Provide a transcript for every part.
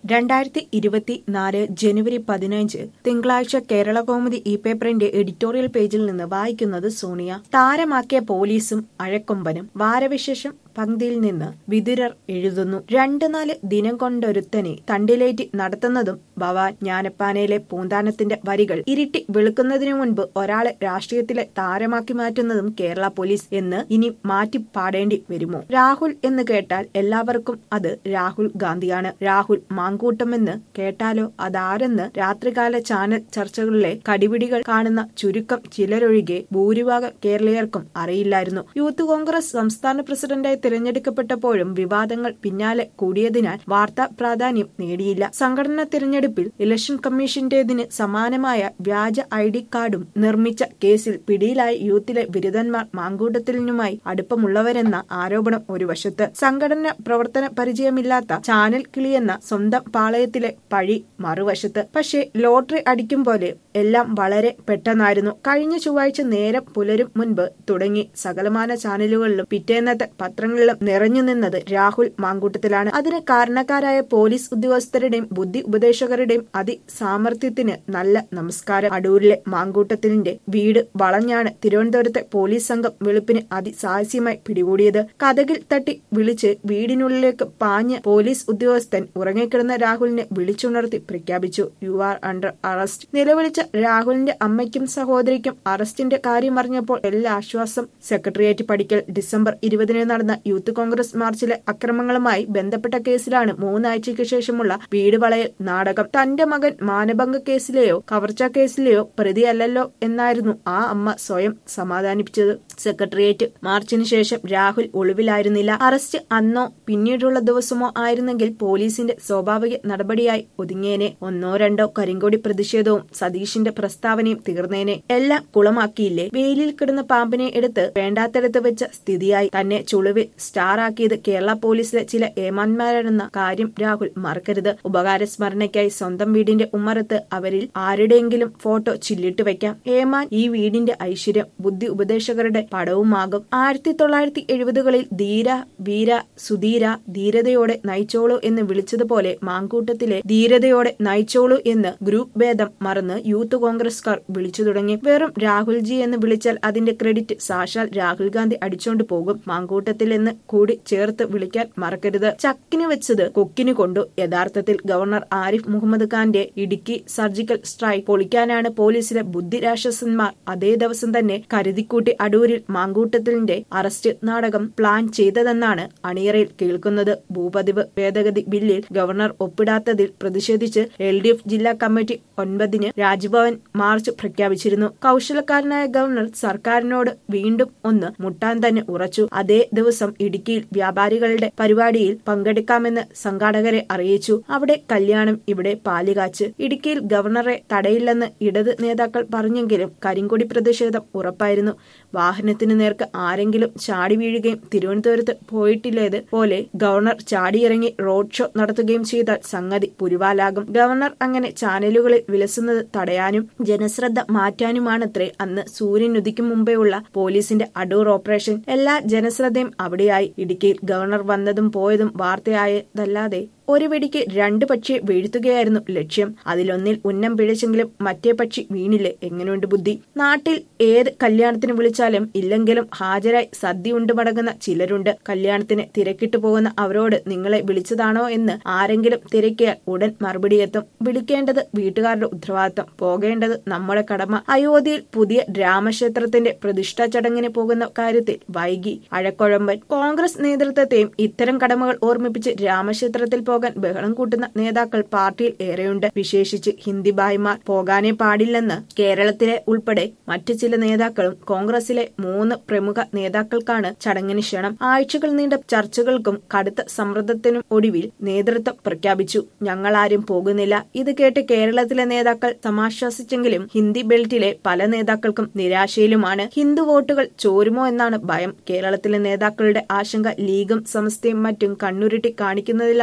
രണ്ടായിരത്തി ഇരുപത്തിനാല് ജനുവരി പതിനഞ്ച് തിങ്കളാഴ്ച കേരള കൗമുദി ഇ പേപ്പറിന്റെ എഡിറ്റോറിയൽ പേജിൽ നിന്ന് വായിക്കുന്നത് സോണിയ താരമാക്കിയ പോലീസും അഴക്കൊമ്പനും വാരവിശേഷം പങ്ക്തിയിൽ നിന്ന് വിതുരർ എഴുതുന്നു രണ്ട് നാല് ദിനം കൊണ്ടൊരുത്തനെ തണ്ടിലേറ്റി നടത്തുന്നതും ഭവാൻ ജ്ഞാനപ്പാനയിലെ പൂന്താനത്തിന്റെ വരികൾ ഇരുട്ടി വെളുക്കുന്നതിനു മുൻപ് ഒരാളെ രാഷ്ട്രീയത്തിലെ താരമാക്കി മാറ്റുന്നതും കേരള പോലീസ് എന്ന് ഇനി മാറ്റി പാടേണ്ടി വരുമോ രാഹുൽ എന്ന് കേട്ടാൽ എല്ലാവർക്കും അത് രാഹുൽ ഗാന്ധിയാണ് രാഹുൽ മാങ്കൂട്ടമെന്ന് കേട്ടാലോ അതാരെന്ന് രാത്രികാല ചാനൽ ചർച്ചകളിലെ കടിപിടികൾ കാണുന്ന ചുരുക്കം ചിലരൊഴികെ ഭൂരിഭാഗം കേരളീയർക്കും അറിയില്ലായിരുന്നു യൂത്ത് കോൺഗ്രസ് സംസ്ഥാന പ്രസിഡന്റായി തിരഞ്ഞെടുക്കപ്പെട്ടപ്പോഴും വിവാദങ്ങൾ പിന്നാലെ കൂടിയതിനാൽ വാർത്താ പ്രാധാന്യം നേടിയില്ല സംഘടനാ തിരഞ്ഞെടുപ്പിൽ ഇലക്ഷൻ കമ്മീഷന്റേതിന് സമാനമായ വ്യാജ ഐ ഡി കാർഡും നിർമ്മിച്ച കേസിൽ പിടിയിലായ യൂത്തിലെ ബിരുദന്മാർ മാങ്കൂട്ടത്തിനുമായി അടുപ്പമുള്ളവരെന്ന ആരോപണം ഒരു വശത്ത് സംഘടന പ്രവർത്തന പരിചയമില്ലാത്ത ചാനൽ കിളിയെന്ന സ്വന്തം പാളയത്തിലെ പഴി മറുവശത്ത് പക്ഷേ ലോട്ടറി അടിക്കും പോലെ എല്ലാം വളരെ പെട്ടെന്നായിരുന്നു കഴിഞ്ഞ ചൊവ്വാഴ്ച നേരം പുലരും മുൻപ് തുടങ്ങി സകലമാന ചാനലുകളിലും പിറ്റേന്നത്തെ പത്രങ്ങളിലും നിറഞ്ഞു നിന്നത് രാഹുൽ മാങ്കൂട്ടത്തിലാണ് അതിന് കാരണക്കാരായ പോലീസ് ഉദ്യോഗസ്ഥരുടെയും ബുദ്ധി ഉപദേശകരുടെയും അതിസാമർത്ഥ്യത്തിന് നല്ല നമസ്കാരം അടൂരിലെ മാങ്കൂട്ടത്തിന്റെ വീട് വളഞ്ഞാണ് തിരുവനന്തപുരത്തെ പോലീസ് സംഘം വെളുപ്പിന് അതിസാഹസ്യമായി പിടികൂടിയത് കഥകിൽ തട്ടി വിളിച്ച് വീടിനുള്ളിലേക്ക് പാഞ്ഞ് പോലീസ് ഉദ്യോഗസ്ഥൻ ഉറങ്ങിക്കിടന്ന രാഹുലിനെ വിളിച്ചുണർത്തി പ്രഖ്യാപിച്ചു യു ആർ അണ്ടർ അറസ്റ്റ് നിലവിളിച്ച രാഹുലിന്റെ അമ്മയ്ക്കും സഹോദരിക്കും അറസ്റ്റിന്റെ കാര്യം അറിഞ്ഞപ്പോൾ എല്ലാ ആശ്വാസം സെക്രട്ടേറിയറ്റ് പഠിക്കൽ ഡിസംബർ ഇരുപതിന് നടന്ന യൂത്ത് കോൺഗ്രസ് മാർച്ചിലെ അക്രമങ്ങളുമായി ബന്ധപ്പെട്ട കേസിലാണ് മൂന്നാഴ്ചയ്ക്ക് ശേഷമുള്ള വീട് വളയൽ നാടകം തന്റെ മകൻ മാനഭംഗ കേസിലെയോ കവർച്ച കേസിലെയോ പ്രതിയല്ലല്ലോ എന്നായിരുന്നു ആ അമ്മ സ്വയം സമാധാനിപ്പിച്ചത് സെക്രട്ടേറിയറ്റ് മാർച്ചിന് ശേഷം രാഹുൽ ഒളിവിലായിരുന്നില്ല അറസ്റ്റ് അന്നോ പിന്നീടുള്ള ദിവസമോ ആയിരുന്നെങ്കിൽ പോലീസിന്റെ സ്വാഭാവിക നടപടിയായി ഒതുങ്ങിയേനെ ഒന്നോ രണ്ടോ കരിങ്കൊടി പ്രതിഷേധവും സതീഷിന്റെ പ്രസ്താവനയും തീർന്നേനെ എല്ലാം കുളമാക്കിയില്ലേ വെയിലിൽ കിടന്ന പാമ്പിനെ എടുത്ത് വേണ്ടാത്തടത്ത് വെച്ച സ്ഥിതിയായി തന്നെ ചുളിവിൽ സ്റ്റാർ ആക്കിയത് കേരള പോലീസിലെ ചില ഏമാന്മാരാണെന്ന കാര്യം രാഹുൽ മറക്കരുത് ഉപകാരസ്മരണയ്ക്കായി സ്വന്തം വീടിന്റെ ഉമ്മറത്ത് അവരിൽ ആരുടെയെങ്കിലും ഫോട്ടോ ചില്ലിട്ട് വെക്കാം ഏമാൻ ഈ വീടിന്റെ ഐശ്വര്യം ബുദ്ധി ഉപദേശകരുടെ പടവുമാകും ആയിരത്തി തൊള്ളായിരത്തി എഴുപതുകളിൽ ധീര വീര സുധീര ധീരതയോടെ നയിച്ചോളൂ എന്ന് വിളിച്ചതുപോലെ മാങ്കൂട്ടത്തിലെ ധീരതയോടെ നയിച്ചോളൂ എന്ന് ഗ്രൂപ്പ് ഭേദം മറന്ന് യൂത്ത് കോൺഗ്രസ്കാർ വിളിച്ചു തുടങ്ങി വെറും രാഹുൽജി എന്ന് വിളിച്ചാൽ അതിന്റെ ക്രെഡിറ്റ് സാക്ഷാൽ രാഹുൽ ഗാന്ധി അടിച്ചോണ്ട് പോകും മാങ്കൂട്ടത്തിൽ എന്ന് കൂടി ചേർത്ത് വിളിക്കാൻ മറക്കരുത് ചക്കിന് വെച്ചത് കൊക്കിന് കൊണ്ടു യഥാർത്ഥത്തിൽ ഗവർണർ ആരിഫ് മുഹമ്മദ് ഖാന്റെ ഇടുക്കി സർജിക്കൽ സ്ട്രൈക്ക് പൊളിക്കാനാണ് പോലീസിലെ ബുദ്ധിരാക്ഷസന്മാർ അതേ ദിവസം തന്നെ കരുതിക്കൂട്ടി അടൂരിൽ മാങ്കൂട്ടത്തിന്റെ അറസ്റ്റ് നാടകം പ്ലാൻ ചെയ്തതെന്നാണ് അണിയറയിൽ കേൾക്കുന്നത് ഭൂപതിവ് ഭേദഗതി ബില്ലിൽ ഗവർണർ ഒപ്പിടാത്തതിൽ പ്രതിഷേധിച്ച് എൽ ഡി എഫ് ജില്ലാ കമ്മിറ്റി ഒൻപതിന് രാജ്ഭവൻ മാർച്ച് പ്രഖ്യാപിച്ചിരുന്നു കൗശലക്കാരനായ ഗവർണർ സർക്കാരിനോട് വീണ്ടും ഒന്ന് മുട്ടാൻ തന്നെ ഉറച്ചു അതേ ദിവസം ഇടുക്കിയിൽ വ്യാപാരികളുടെ പരിപാടിയിൽ പങ്കെടുക്കാമെന്ന് സംഘാടകരെ അറിയിച്ചു അവിടെ കല്യാണം ഇവിടെ പാലുകാച്ച് ഇടുക്കിയിൽ ഗവർണറെ തടയില്ലെന്ന് ഇടത് നേതാക്കൾ പറഞ്ഞെങ്കിലും കരിങ്കൊടി പ്രതിഷേധം ഉറപ്പായിരുന്നു വാഹനത്തിന് നേർക്ക് ആരെങ്കിലും ചാടി വീഴുകയും തിരുവനന്തപുരത്ത് പോയിട്ടില്ലേത് പോലെ ഗവർണർ ചാടിയിറങ്ങി റോഡ് ഷോ നടത്തുകയും ചെയ്താൽ സംഗതി പുരിവാലാകും ഗവർണർ അങ്ങനെ ചാനലുകളിൽ വിലസുന്നത് തടയാനും ജനശ്രദ്ധ മാറ്റാനുമാണത്രേ അന്ന് സൂര്യൻ ഉദിക്കും മുമ്പേ ഉള്ള പോലീസിന്റെ അടൂർ ഓപ്പറേഷൻ എല്ലാ ജനശ്രദ്ധയും അവിടെയായി ഇടുക്കിയിൽ ഗവർണർ വന്നതും പോയതും വാർത്തയായതല്ലാതെ ഒരു വെടിക്ക് രണ്ട് പക്ഷിയെ വീഴ്ത്തുകയായിരുന്നു ലക്ഷ്യം അതിലൊന്നിൽ ഉന്നം പിഴച്ചെങ്കിലും മറ്റേ പക്ഷി വീണില്ലേ എങ്ങനെയുണ്ട് ബുദ്ധി നാട്ടിൽ ഏത് കല്യാണത്തിന് വിളിച്ചാലും ഇല്ലെങ്കിലും ഹാജരായി സദ്യ ഉണ്ട് മടങ്ങുന്ന ചിലരുണ്ട് കല്യാണത്തിന് തിരക്കിട്ടു പോകുന്ന അവരോട് നിങ്ങളെ വിളിച്ചതാണോ എന്ന് ആരെങ്കിലും തിരക്കിയാൽ ഉടൻ മറുപടിയെത്തും വിളിക്കേണ്ടത് വീട്ടുകാരുടെ ഉത്തരവാദിത്തം പോകേണ്ടത് നമ്മുടെ കടമ അയോധ്യയിൽ പുതിയ രാമക്ഷേത്രത്തിന്റെ പ്രതിഷ്ഠാ ചടങ്ങിന് പോകുന്ന കാര്യത്തിൽ വൈകി അഴക്കുഴമ്പൻ കോൺഗ്രസ് നേതൃത്വത്തെയും ഇത്തരം കടമകൾ ഓർമ്മിപ്പിച്ച് രാമക്ഷേത്രത്തിൽ പോകാൻ ബഹളം കൂട്ടുന്ന നേതാക്കൾ പാർട്ടിയിൽ ഏറെയുണ്ട് വിശേഷിച്ച് ഹിന്ദി ഭായിമാർ പോകാനേ പാടില്ലെന്ന് കേരളത്തിലെ ഉൾപ്പെടെ മറ്റു ചില നേതാക്കളും കോൺഗ്രസിലെ മൂന്ന് പ്രമുഖ നേതാക്കൾക്കാണ് ചടങ്ങിന് ക്ഷണം ആഴ്ചകൾ നീണ്ട ചർച്ചകൾക്കും കടുത്ത സമ്മർദ്ദത്തിനും ഒടുവിൽ നേതൃത്വം പ്രഖ്യാപിച്ചു ഞങ്ങളാരും പോകുന്നില്ല ഇത് കേട്ട് കേരളത്തിലെ നേതാക്കൾ സമാശ്വസിച്ചെങ്കിലും ഹിന്ദി ബെൽറ്റിലെ പല നേതാക്കൾക്കും നിരാശയിലുമാണ് ഹിന്ദു വോട്ടുകൾ ചോരുമോ എന്നാണ് ഭയം കേരളത്തിലെ നേതാക്കളുടെ ആശങ്ക ലീഗും സമസ്തയും മറ്റും കണ്ണുരുട്ടി കാണിക്കുന്നതിലാണെന്ന്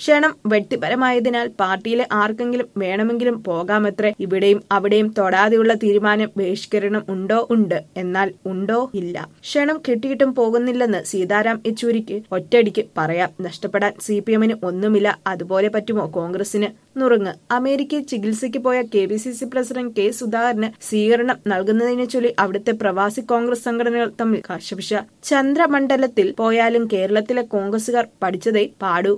ക്ഷണം വ്യക്തിപരമായതിനാൽ പാർട്ടിയിലെ ആർക്കെങ്കിലും വേണമെങ്കിലും പോകാമത്രേ ഇവിടെയും അവിടെയും തൊടാതെയുള്ള തീരുമാനം ബഹിഷ്കരണം ഉണ്ടോ ഉണ്ട് എന്നാൽ ഉണ്ടോ ഇല്ല ക്ഷണം കിട്ടിയിട്ടും പോകുന്നില്ലെന്ന് സീതാറാം യെച്ചൂരിക്ക് ഒറ്റയടിക്ക് പറയാം നഷ്ടപ്പെടാൻ സി പി എമ്മിന് ഒന്നുമില്ല അതുപോലെ പറ്റുമോ കോൺഗ്രസിന് നുറുങ്ങ് അമേരിക്കയിൽ ചികിത്സയ്ക്ക് പോയ K P C C president K സുധാകരന് സ്വീകരണം നൽകുന്നതിനെ ചൊല്ലി അവിടുത്തെ പ്രവാസി കോൺഗ്രസ് സംഘടനകൾ തമ്മിൽ കശപിശ ചന്ദ്രമണ്ഡലത്തിൽ പോയാലും കേരളത്തിലെ കോൺഗ്രസുകാർ പഠിച്ചതേ പാടൂ